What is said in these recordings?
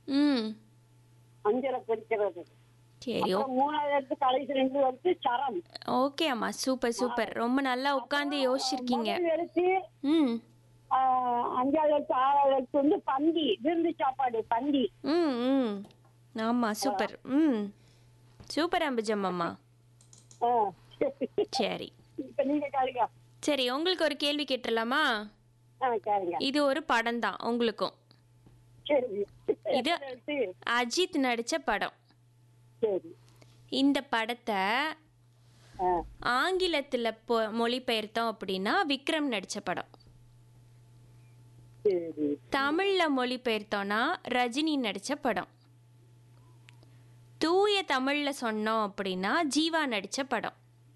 ம் அஞ்சலை குறிக்கிறது சரி அப்புறம் மூணாவது எழுத்து கடைசி ரெண்டு எழுத்து சரம் ஓகே அம்மா சூப்பர் சூப்பர் ரொம்ப நல்லா உட்காந்து யோசிச்சிருக்கீங்க முதல் எழுத்து ம் ஆஹ், அஞ்சாவது எழுத்து ஆறாவது எழுத்து வந்து பந்தி விருந்து சாப்பாடு பந்தி ம் ம் ஆமாம் சூப்பர் ம் சூப்பர் அம்புஜம் அம்மா ஆ, சரி இப்ப நீங்க கேளுங்க சரி உங்களுக்கு ஒரு கேள்வி கேட்டுடலாமா ஆ கேளுங்க இது ஒரு படம் தான் உங்களுக்கும் சரி இது எத்தனை எழுத்து அஜித் நடித்த படம் சரி இந்த படத்தை ஆ, ஆங்கிலத்தில் பொ மொழிபெயர்த்தோம் அப்படின்னா விக்ரம் நடித்த படம் சரி தமிழில் மொழிபெயர்த்தோன்னா ரஜினி நடித்த படம் தூய தமிழில் சொன்னோம் அப்படின்னா ஜீவா நடித்த படம்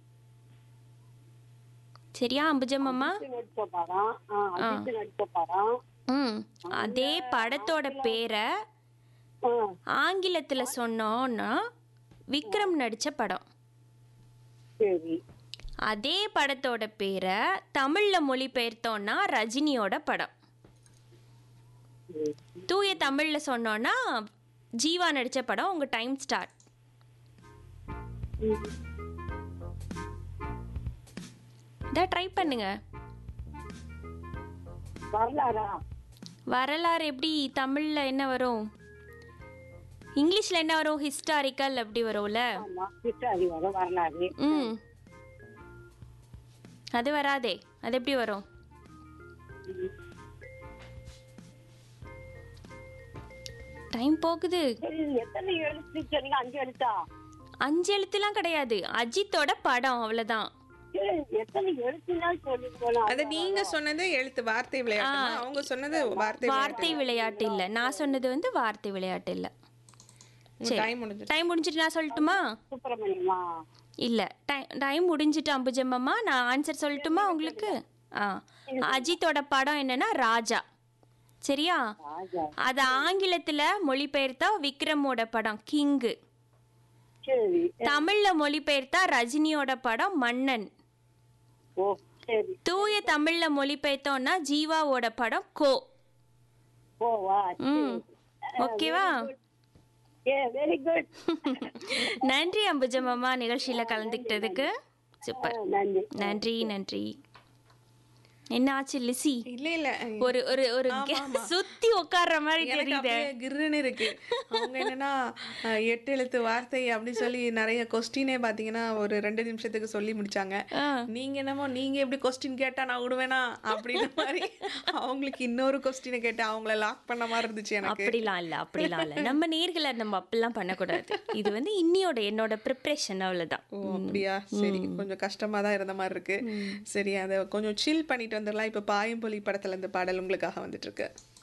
சரியா அம்புஜம் அம்மா அஜித் நடிச்ச படம் ஆ, அஜித் நடிச்ச படம் ம் அதே படத்தோட பேரை ஆ, ஆங்கிலத்தில் சொன்னோன்னா விக்ரம் நடித்த படம் சரி அதே படத்தோட பேரை தமிழில் மொழிபெயர்த்தோன்னா ரஜினியோட படம் சரி. தூய தமிழில் சொன்னோன்னா ஜீவா நடித்த படம் உங்கள் டைம் ஸ்டார்ட் ம். இதை ட்ரை பண்ணுங்க வரலாறா வரலாறு எப்படி தமிழில் என்ன வரும் இங்கிலீஷில் என்ன வரும் ஹிஸ்டாரிக்கல் அப்படி வரும்ல ஆமா கிருஷ்ணாரி வரும் வரலாறு ம் அது வராதே அது எப்படி வரும் டைம் போகுது சரி இது எத்தனை எழுத்து சொன்னீங்க அஞ்சு எழுத்தா அஞ்சு எழுத்துலாம் கிடையாது அஜித்தோட படம் அவ்வளோதான் சரி, எத்தனை எழுத்துனா சொல்லி போலாம் அது நீங்க சொன்னது எழுத்து வார்த்தை விளையாட்டு அவங்க சொன்னது வார்த்தை வார்த்தை விளையாட்டு இல்லை நான் சொன்னது வந்து வார்த்தை விளையாட்டு இல்லை டைம் முடிஞ்சு டைம் முடிஞ்சிட்டு நான் சொல்லட்டுமா சுப்பிரமணியமா இல்லை டைம் டைம் முடிஞ்சிட்டு அம்புஜம்மம்மா நான் ஆன்சர் சொல்லட்டுமா உங்களுக்கு ஆ அஜித்தோட படம் என்னன்னா ராஜா சரியா ராஜா அது ஆங்கிலத்தில் மொழிபெயர்த்தா விக்ரமோட படம் கிங்கு சரி தமிழில் மொழிபெயர்த்தா ரஜினியோட படம் மன்னன் ஓ சரி தூய தமிழில் மொழிபெயர்த்தோன்னா ஜீவாவோட படம் கோ ஓவா ம் ஓகேவா ஏ வெரி குட் நன்றி அம்புஜமம்மா நிகழ்ச்சியில் கலந்துக்கிட்டதுக்கு சூப்பர் நன்றி நன்றி நன்றி என்ன ஆச்சு லிசி இல்ல இல்ல ஒரு ஒரு ஒரு சுத்தி உட்கார்ற மாதிரி எனக்கு தெரியுது அப்படியே கிர்ருன்னு இருக்கு அவங்க என்னன்னா அஹ், எட்டு எழுத்து வார்த்தை அப்படி சொல்லி நிறைய கொஸ்டினே பாத்தீங்கன்னா ஒரு ரெண்டு நிமிஷத்துக்கு சொல்லி முடிச்சாங்க ஆ. நீங்க என்னமோ நீங்க எப்படி கொஸ்டின் கேட்டா நான் விடுவேனா அப்படின்ற மாதிரி அவங்களுக்கு இன்னொரு கொஸ்டினை கேட்டு அவங்கள லாக் பண்ண மாதிரி இருந்துச்சு எனக்கு அப்படிலாம் இல்ல அப்படிலாம் இல்ல நம்ம நேர்களை நம்ம அப்படிலாம் பண்ணக்கூடாது இது வந்து இன்னியோட என்னோட ப்ரிப்ரேஷன் அவ்வளவுதான் ஓ அப்படியா சரி கொஞ்சம் கஷ்டமா தான் இருந்த மாதிரி இருக்கு சரி அதை கொஞ்சம் சில் பண்ணிட்டு வந்துடலாம் இப்ப பாயம்பொலி படத்துல இந்த பாடல் உங்களுக்காக வந்துட்டு இருக்கு